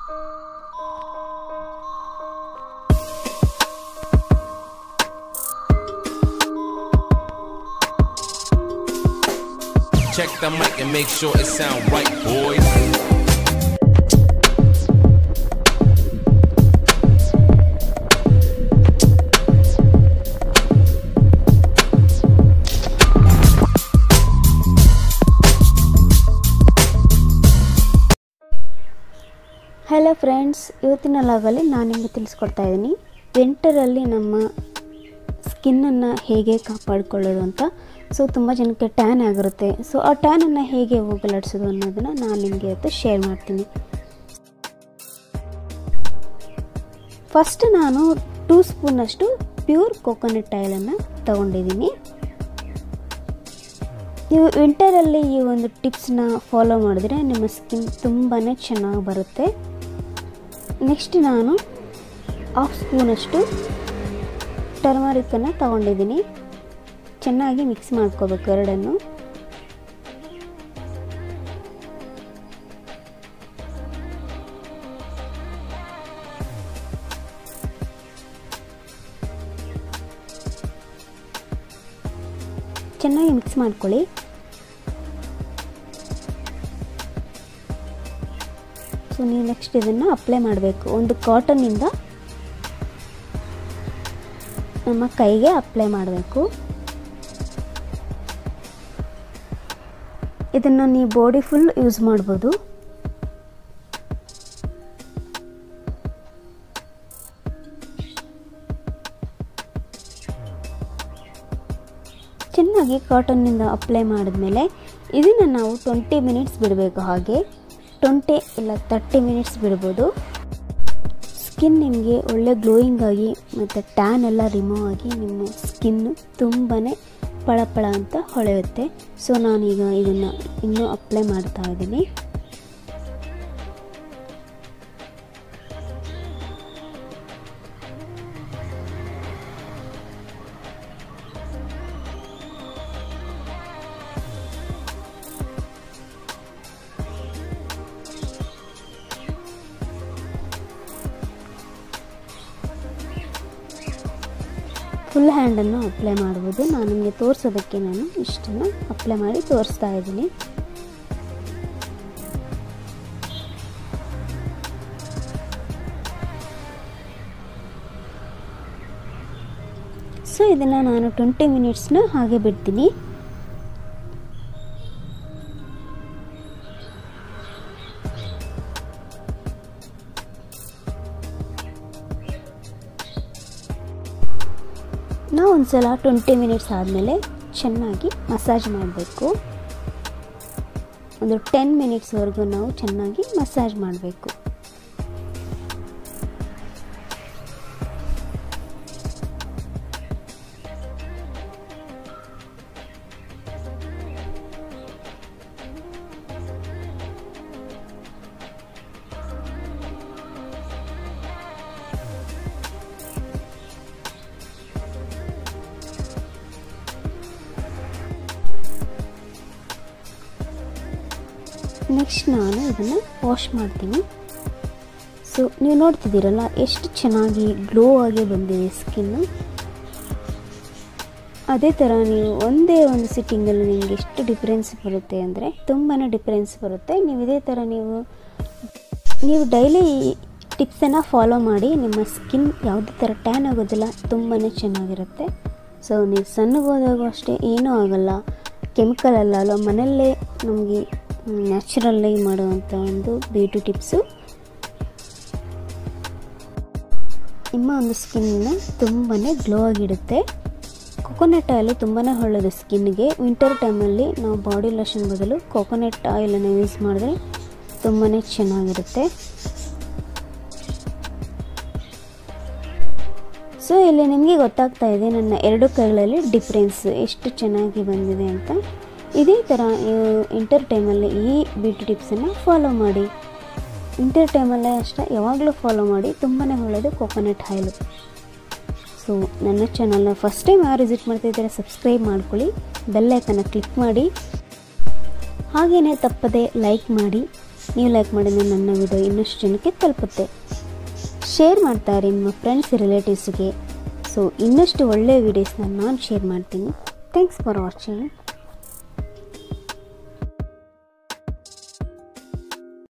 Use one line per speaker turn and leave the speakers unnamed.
Check the mic and make sure it sound right, boys.
Hello friends ಇವತ್ತಿನ ಲಾಗಲ್ಲಿ ನಾನು ನಿಮಗೆ ತಿಳಿಸ್ಕೊಡ್ತಾ ಇದ್ದೀನಿ ವಿಂಟರಲ್ಲಿ ನಮ್ಮ ಸ್ಕಿನ್ನನ್ನು ಹೇಗೆ ಕಾಪಾಡಿಕೊಳ್ಳೋದು ಅಂತ ಸೊ ತುಂಬ ಜನಕ್ಕೆ ಟ್ಯಾನ್ ಆಗಿರುತ್ತೆ ಸೊ ಆ ಟ್ಯಾನನ್ನು ಹೇಗೆ ಹೋಗಲಾಡಿಸೋದು ಅನ್ನೋದನ್ನು ನಾನು ನಿಮಗೆ ಇವತ್ತು ಶೇರ್ ಮಾಡ್ತೀನಿ ಫಸ್ಟ್ ನಾನು ಟೂ ಸ್ಪೂನಷ್ಟು ಪ್ಯೂರ್ ಕೋಕೋನಟ್ ಆಯಿಲನ್ನು ತಗೊಂಡಿದ್ದೀನಿ ನೀವು ವಿಂಟರಲ್ಲಿ ಈ ಒಂದು ಟಿಪ್ಸ್ನ ಫಾಲೋ ಮಾಡಿದ್ರೆ ನಿಮ್ಮ ಸ್ಕಿನ್ ತುಂಬಾ ಚೆನ್ನಾಗಿ ಬರುತ್ತೆ ನೆಕ್ಸ್ಟ್ ನಾನು ಹಾಫ್ ಸ್ಪೂನಷ್ಟು ಟರ್ಮರಿಕನ್ನು ತಗೊಂಡಿದ್ದೀನಿ ಚೆನ್ನಾಗಿ ಮಿಕ್ಸ್ ಮಾಡ್ಕೋಬೇಕು ಎರಡನ್ನು ಚೆನ್ನಾಗಿ ಮಿಕ್ಸ್ ಮಾಡ್ಕೊಳ್ಳಿ ಸೊ ನೀವು ನೆಕ್ಸ್ಟ್ ಇದನ್ನು ಅಪ್ಲೈ ಮಾಡಬೇಕು ಒಂದು ಕಾಟನ್ನಿಂದ ನಮ್ಮ ಕೈಗೆ ಅಪ್ಲೈ ಮಾಡಬೇಕು ಇದನ್ನು ನೀವು ಬಾಡಿ ಫುಲ್ ಯೂಸ್ ಮಾಡ್ಬೋದು ಚೆನ್ನಾಗಿ ಕಾಟನ್ನಿಂದ ಅಪ್ಲೈ ಮಾಡಿದ್ಮೇಲೆ ಇದನ್ನು ನಾವು ಟ್ವೆಂಟಿ ಮಿನಿಟ್ಸ್ ಬಿಡಬೇಕು ಹಾಗೆ ಟ್ವೆಂಟಿ ಇಲ್ಲ ತರ್ಟಿ ಮಿನಿಟ್ಸ್ ಬಿಡ್ಬೋದು ಸ್ಕಿನ್ ನಿಮಗೆ ಒಳ್ಳೆ ಗ್ಲೋಯಿಂಗ್ ಆಗಿ ಮತ್ತು ಟ್ಯಾನ್ ಎಲ್ಲ ರಿಮೂವ್ ಆಗಿ ನಿಮ್ಮ ಸ್ಕಿನ್ನು ತುಂಬಾ ಪಳಪಳ ಅಂತ ಹೊಳೆಯುತ್ತೆ ಸೊ ನಾನೀಗ ಇದನ್ನು ಇನ್ನೂ ಅಪ್ಲೈ ಮಾಡ್ತಾ ಇದ್ದೀನಿ ಫುಲ್ ಹ್ಯಾಂಡನ್ನು ಅಪ್ಲೈ ಮಾಡ್ಬೋದು ನಾನು ನಿಮಗೆ ತೋರಿಸೋದಕ್ಕೆ ನಾನು ಇಷ್ಟನ್ನು ಅಪ್ಲೈ ಮಾಡಿ ತೋರಿಸ್ತಾ ಇದ್ದೀನಿ ಸೊ ಇದನ್ನು ನಾನು ಟ್ವೆಂಟಿ ಮಿನಿಟ್ಸ್ನ ಹಾಗೆ ಬಿಡ್ತೀನಿ ನಾವು ಒಂದ್ಸಲ ಟ್ವೆಂಟಿ ಮಿನಿಟ್ಸ್ ಆದಮೇಲೆ ಚೆನ್ನಾಗಿ ಮಸಾಜ್ ಮಾಡಬೇಕು ಒಂದು ಟೆನ್ ಮಿನಿಟ್ಸ್ವರೆಗೂ ನಾವು ಚೆನ್ನಾಗಿ ಮಸಾಜ್ ಮಾಡಬೇಕು ನೆಕ್ಸ್ಟ್ ನಾನು ಇದನ್ನು ವಾಶ್ ಮಾಡ್ತೀನಿ ಸೊ ನೀವು ನೋಡ್ತಿದ್ದೀರಲ್ಲ ಎಷ್ಟು ಚೆನ್ನಾಗಿ ಗ್ಲೋ ಆಗಿ ಬಂದಿದೆ ಸ್ಕಿನ್ನು ಅದೇ ಥರ ನೀವು ಒಂದೇ ಒಂದು ಸಿಟ್ಟಿಂಗಲ್ಲಿ ನಿಮಗೆ ಎಷ್ಟು ಡಿಫ್ರೆನ್ಸ್ ಬರುತ್ತೆ ಅಂದರೆ ತುಂಬಾ ಡಿಫ್ರೆನ್ಸ್ ಬರುತ್ತೆ ನೀವು ಇದೇ ಥರ ನೀವು ನೀವು ಡೈಲಿ ಟಿಪ್ಸನ್ನು ಫಾಲೋ ಮಾಡಿ ನಿಮ್ಮ ಸ್ಕಿನ್ ಯಾವುದೇ ಥರ ಟ್ಯಾನ್ ಆಗೋದಿಲ್ಲ ತುಂಬಾ ಚೆನ್ನಾಗಿರುತ್ತೆ ಸೊ ನೀವು ಸಣ್ಣಗೆ ಹೋದಾಗೂ ಅಷ್ಟೇ ಏನೂ ಆಗೋಲ್ಲ ಕೆಮಿಕಲ್ ಅಲ್ಲ ಅಲ್ಲ ಮನೆಯಲ್ಲೇ ನಮಗೆ ನ್ಯಾಚುರಲ್ಲಾಗಿ ಮಾಡುವಂಥ ಒಂದು ಬ್ಯೂಟಿ ಟಿಪ್ಸು ನಿಮ್ಮ ಒಂದು ಸ್ಕಿನ್ನ ತುಂಬಾ ಗ್ಲೋ ಆಗಿಡುತ್ತೆ ಕೊಕೊನಟ್ ಆಯಿಲು ತುಂಬಾ ಒಳ್ಳೆಯದು ಸ್ಕಿನ್ಗೆ ವಿಂಟರ್ ಟೈಮಲ್ಲಿ ನಾವು ಬಾಡಿ ಲೋಷನ್ ಬದಲು ಕೊಕೊನಟ್ ಆಯಿಲನ್ನು ಯೂಸ್ ಮಾಡಿದ್ರೆ ತುಂಬಾ ಚೆನ್ನಾಗಿರುತ್ತೆ ಸೊ ಇಲ್ಲಿ ನಿಮಗೆ ಗೊತ್ತಾಗ್ತಾ ಇದೆ ನನ್ನ ಎರಡು ಕೈಗಳಲ್ಲಿ ಡಿಫ್ರೆನ್ಸ್ ಎಷ್ಟು ಚೆನ್ನಾಗಿ ಬಂದಿದೆ ಅಂತ ಇದೇ ಥರ ಇಂಟರ್ ಟೈಮಲ್ಲಿ ಈ ಬ್ಯೂಟಿ ಟಿಪ್ಸನ್ನು ಫಾಲೋ ಮಾಡಿ ಇಂಟರ್ ಟೈಮಲ್ಲೇ ಅಷ್ಟೇ ಯಾವಾಗಲೂ ಫಾಲೋ ಮಾಡಿ ತುಂಬಾ ಒಳ್ಳೆಯದು ಕೊಕೊನಟ್ ಆಯಿಲು ಸೊ ನನ್ನ ಚಾನಲ್ನ ಫಸ್ಟ್ ಟೈಮ್ ಯಾರು ವಿಸಿಟ್ ಮಾಡ್ತಿದ್ದಾರೆ ಸಬ್ಸ್ಕ್ರೈಬ್ ಮಾಡ್ಕೊಳ್ಳಿ ಬೆಲ್ಲೈಕನ್ನು ಕ್ಲಿಕ್ ಮಾಡಿ ಹಾಗೆಯೇ ತಪ್ಪದೆ ಲೈಕ್ ಮಾಡಿ ನೀವು ಲೈಕ್ ಮಾಡಿದ್ರೆ ನನ್ನ ವಿಡಿಯೋ ಇನ್ನಷ್ಟು ಜನಕ್ಕೆ ತಲುಪುತ್ತೆ ಶೇರ್ ಮಾಡ್ತಾರೆ ನಿಮ್ಮ ಫ್ರೆಂಡ್ಸ್ ರಿಲೇಟಿವ್ಸ್ಗೆ ಸೊ ಇನ್ನಷ್ಟು ಒಳ್ಳೆಯ ವೀಡಿಯೋಸ್ನ ನಾನು ಶೇರ್ ಮಾಡ್ತೀನಿ ಥ್ಯಾಂಕ್ಸ್ ಫಾರ್ ವಾಚಿಂಗ್